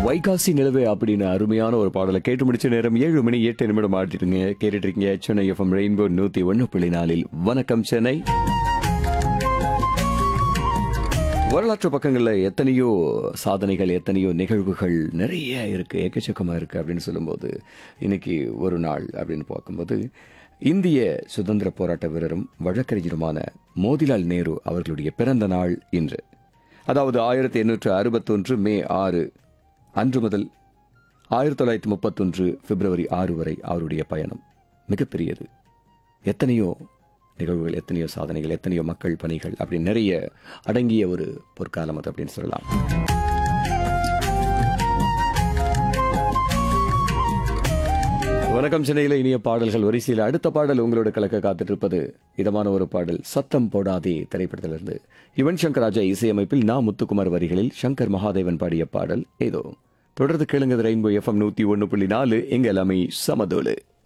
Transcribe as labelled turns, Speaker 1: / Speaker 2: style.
Speaker 1: வைகாசி நிலவே அப்படின்னு அருமையான ஒரு பாடலை கேட்டு முடிச்ச நேரம் ஏழு மணி எட்டு நிமிடம் ஆடிட்டுருங்க கேட்டுட்டு இருக்கீங்க சென்னை எஃப்எம் ரெயின்போ நூத்தி ஒன்னு புள்ளி நாலில் வணக்கம் சென்னை வரலாற்று பக்கங்களில் எத்தனையோ சாதனைகள் எத்தனையோ நிகழ்வுகள் நிறைய இருக்கு எக்கச்சக்கமா இருக்கு அப்படின்னு சொல்லும்போது இன்னைக்கு ஒரு நாள் அப்படின்னு பார்க்கும்போது இந்திய சுதந்திர போராட்ட வீரரும் வழக்கறிஞருமான மோதிலால் நேரு அவர்களுடைய பிறந்த நாள் இன்று அதாவது ஆயிரத்தி எண்ணூற்று அறுபத்தொன்று மே ஆறு அன்று முதல் ஆயிரத்தி தொள்ளாயிரத்தி முப்பத்தொன்று பிப்ரவரி ஆறு வரை அவருடைய பயணம் மிகப்பெரியது எத்தனையோ நிகழ்வுகள் எத்தனையோ சாதனைகள் எத்தனையோ மக்கள் பணிகள் அப்படி நிறைய அடங்கிய ஒரு பொற்காலம் அது அப்படின்னு சொல்லலாம் வணக்கம் சென்னையில் இனிய பாடல்கள் வரிசையில் அடுத்த பாடல் உங்களோட கலக்க காத்துட்டு இருப்பது இதமான ஒரு பாடல் சத்தம் போடாதே திரைப்படத்திலிருந்து யுவன் சங்கர் ராஜா இசையமைப்பில் நா முத்துக்குமார் வரிகளில் சங்கர் மகாதேவன் பாடிய பாடல் ஏதோ தொடர்ந்து கேளுங்க ரெயின்போ எஃப்எம் நூத்தி ஒன்னு புள்ளி நாலு எங்க எல்லாமே சமதோலு